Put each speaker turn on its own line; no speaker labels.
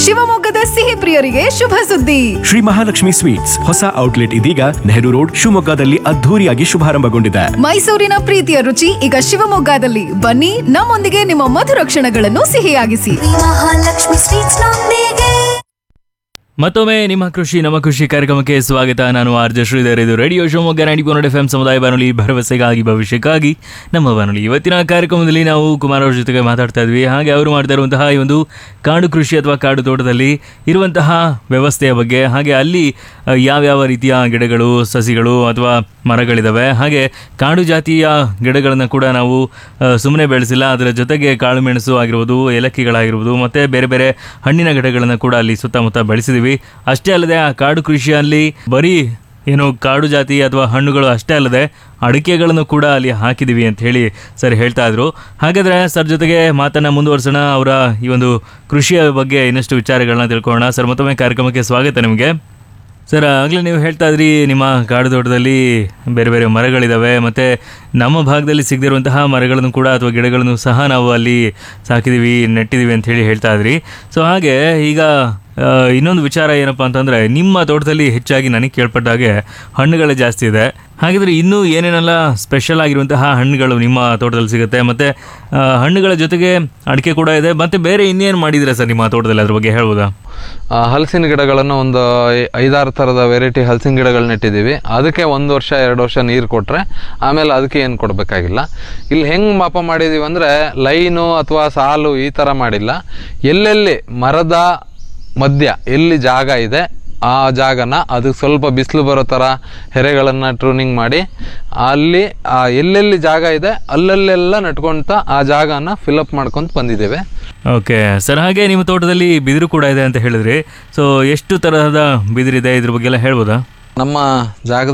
ಶಿವಮೊಗ್ಗದ ಸಿಹಿ ಪ್ರಿಯರಿಗೆ ಶುಭ ಸುದ್ದಿ
ಶ್ರೀ ಮಹಾಲಕ್ಷ್ಮಿ ಸ್ವೀಟ್ಸ್ ಹೊಸ ಔಟ್ಲೆಟ್ ಇದೀಗ ನೆಹರು ರೋಡ್ ಶಿವಮೊಗ್ಗದಲ್ಲಿ ಅದ್ಧೂರಿಯಾಗಿ ಶುಭಾರಂಭಗೊಂಡಿದೆ
ಮೈಸೂರಿನ ಪ್ರೀತಿಯ ರುಚಿ ಈಗ ಶಿವಮೊಗ್ಗದಲ್ಲಿ ಬನ್ನಿ ನಮ್ಮೊಂದಿಗೆ ನಿಮ್ಮ ಮಧುರ ಕ್ಷಣಗಳನ್ನು ಸಿಹಿಯಾಗಿಸಿ
ಮಹಾಲಕ್ಷ್ಮಿ ಸ್ವೀಟ್ಸ್ ನೊಂದಿಗೆ
ಮತ್ತೊಮ್ಮೆ ನಿಮ್ಮ ಕೃಷಿ ನಮ್ಮ ಕೃಷಿ ಕಾರ್ಯಕ್ರಮಕ್ಕೆ ಸ್ವಾಗತ ನಾನು ಆರ್ ಜೆ ಶ್ರೀಧರ್ ಇದು radio Shivamogga ninety four F M ಸಮುದಾಯ ಬಾನುಲಿ ಭರವಸೆಗಾಗಿ ಭವಿಷ್ಯಕ್ಕಾಗಿ ನಮ್ಮ ಬಾನುಲಿ ಇವತ್ತಿನ ಕಾರ್ಯಕ್ರಮದಲ್ಲಿ ನಾವು ಕುಮಾರ್ ಅವ್ರ ಜೊತೆಗೆ ಮಾತಾಡ್ತಾ ಇದ್ವಿ ಹಾಗೆ ಅವರು ಮಾಡ್ತಾ ಇರುವಂತಹ ಈ ಒಂದು ಕಾಡು ಕೃಷಿ ಅಥವಾ ಕಾಡು ತೋಟದಲ್ಲಿ ಇರುವಂತಹ ವ್ಯವಸ್ಥೆಯ ಬಗ್ಗೆ ಹಾಗೆ ಅಲ್ಲಿ ಆ, ಯಾವ್ಯಾವ ರೀತಿಯ ಗಿಡಗಳು ಸಸಿಗಳು ಅಥವಾ ಮರಗಳಿದಾವೆ ಹಾಗೆ ಕಾಡು ಜಾತಿಯ ಗಿಡಗಳನ್ನು ಕೂಡ ನಾವು ಸುಮ್ಮನೆ ಬೆಳೆಸಿಲ್ಲ ಅದರ ಜೊತೆಗೆ ಕಾಳು ಮೆಣಸು ಆಗಿರ್ಬೋದು ಏಲಕ್ಕಿಗಳಾಗಿರ್ಬೋದು ಮತ್ತು ಬೇರೆ ಬೇರೆ ಹಣ್ಣಿನ ಗಿಡಗಳನ್ನು ಕೂಡ ಅಲ್ಲಿ ಸುತ್ತಮುತ್ತ ಬೆಳೆಸಿದ್ದೀವಿ ಅಷ್ಟೇ ಅಲ್ಲದೆ ಆ ಕಾಡು ಕೃಷಿಯಲ್ಲಿ ಬರೀ ಏನು ಕಾಡು ಜಾತಿ ಅಥವಾ ಹಣ್ಣುಗಳು ಅಷ್ಟೇ ಅಲ್ಲದೆ ಅಡಿಕೆಗಳನ್ನು ಕೂಡ ಅಲ್ಲಿ ಹಾಕಿದ್ದೀವಿ ಅಂತ ಹೇಳಿ ಸರ್ ಹೇಳ್ತಾ ಇದ್ರು ಹಾಗಾದರೆ ಸರ್ ಜೊತೆಗೆ ಮಾತನ್ನು ಮುಂದುವರ್ಸೋಣ ಅವರ ಈ ಒಂದು ಕೃಷಿಯ ಬಗ್ಗೆ ಇನ್ನಷ್ಟು ವಿಚಾರಗಳನ್ನ ತಿಳ್ಕೊಳ್ಳೋಣ ಸರ್ ಮತ್ತೊಮ್ಮೆ ಕಾರ್ಯಕ್ರಮಕ್ಕೆ ಸ್ವಾಗತ ನಿಮಗೆ ಸರ್ ಆಗಲೇ ನೀವು ಹೇಳ್ತಾ ಇದ್ರಿ ನಿಮ್ಮ ಕಾಡು ತೋಟದಲ್ಲಿ ಬೇರೆ ಬೇರೆ ಮರಗಳಿದ್ದಾವೆ ಮತ್ತು ನಮ್ಮ ಭಾಗದಲ್ಲಿ ಸಿಗದಿರುವಂತಹ ಮರಗಳನ್ನು ಕೂಡ ಅಥವಾ ಗಿಡಗಳನ್ನು ಸಹ ನಾವು ಅಲ್ಲಿ ಸಾಕಿದ್ದೀವಿ ನೆಟ್ಟಿದ್ದೀವಿ ಅಂತ ಹೇಳಿ ಹೇಳ್ತಾ ಇದ್ರಿ ಸೊ ಹಾಗೆ ಈಗ ಆ, ಇನ್ನೊಂದು ವಿಚಾರ ಏನಪ್ಪ ಅಂತಂದರೆ ನಿಮ್ಮ ತೋಟದಲ್ಲಿ ಹೆಚ್ಚಾಗಿ ನನಗೆ ಕೇಳ್ಪಟ್ಟ ಹಾಗೆ ಹಣ್ಣುಗಳೇ ಜಾಸ್ತಿ ಇದೆ ಹಾಗಿದ್ರೆ ಇನ್ನೂ ಏನೇನೆಲ್ಲ ಸ್ಪೆಷಲ್ ಆಗಿರುವಂತಹ ಹಣ್ಣುಗಳು ನಿಮ್ಮ ತೋಟದಲ್ಲಿ ಸಿಗುತ್ತೆ ಮತ್ತು ಹಣ್ಣುಗಳ ಜೊತೆಗೆ ಅಡಿಕೆ ಕೂಡ ಇದೆ ಮತ್ತು ಬೇರೆ ಇನ್ನೇನು ಮಾಡಿದ್ದೀರಾ ಸರ್ ನಿಮ್ಮ ತೋಟದಲ್ಲಿ ಅದ್ರ ಬಗ್ಗೆ ಹೇಳ್ಬೋದಾ
ಆ, ಹಲಸಿನ ಗಿಡಗಳನ್ನು ಒಂದು ಐ- ಐದಾರು ಥರದ ವೆರೈಟಿ ಹಲಸಿನ ಗಿಡಗಳು ನೆಟ್ಟಿದ್ದೀವಿ ಅದಕ್ಕೆ ಒಂದು ವರ್ಷ ಎರಡು ವರ್ಷ ನೀರು ಕೊಟ್ಟರೆ ಆಮೇಲೆ ಅದಕ್ಕೆ ಏನು ಕೊಡಬೇಕಾಗಿಲ್ಲ ಇಲ್ಲಿ ಹೆಂಗೆ ಮಾಪ ಮಾಡಿದ್ದೀವಿ ಅಂದರೆ ಲೈನು ಅಥವಾ ಸಾಲು ಈ ಥರ ಮಾಡಿಲ್ಲ ಎಲ್ಲೆಲ್ಲಿ ಮರದ ಮಧ್ಯ ಎಲ್ಲಿ ಜಾಗ ಇದೆ ಆ ಜಾಗನ ಅದಕ್ಕೆ ಸ್ವಲ್ಪ ಬಿಸಿಲು ಬರೋ ಥರ ಹೆರೆಗಳನ್ನು ಟ್ರೂನಿಂಗ್ ಮಾಡಿ ಅಲ್ಲಿ ಆ ಎಲ್ಲೆಲ್ಲಿ ಜಾಗ ಇದೆ ಅಲ್ಲಲ್ಲೆಲ್ಲ ನಟ್ಕೊಂತ ಆ ಜಾಗನ ಫಿಲಪ್ ಮಾಡ್ಕೊಂತ ಬಂದಿದ್ದೇವೆ
ಓಕೆ ಸರ್ ಹಾಗೆ ನಿಮ್ಮ ತೋಟದಲ್ಲಿ ಬಿದಿರು ಕೂಡ ಇದೆ ಅಂತ ಹೇಳಿದ್ರಿ ಸೊ ಎಷ್ಟು ತರಹದ ಬಿದಿರಿದೆ ಇದ್ರ ಬಗ್ಗೆ ಎಲ್ಲ ಹೇಳ್ಬೋದಾ
ನಮ್ಮ ಜಾಗದ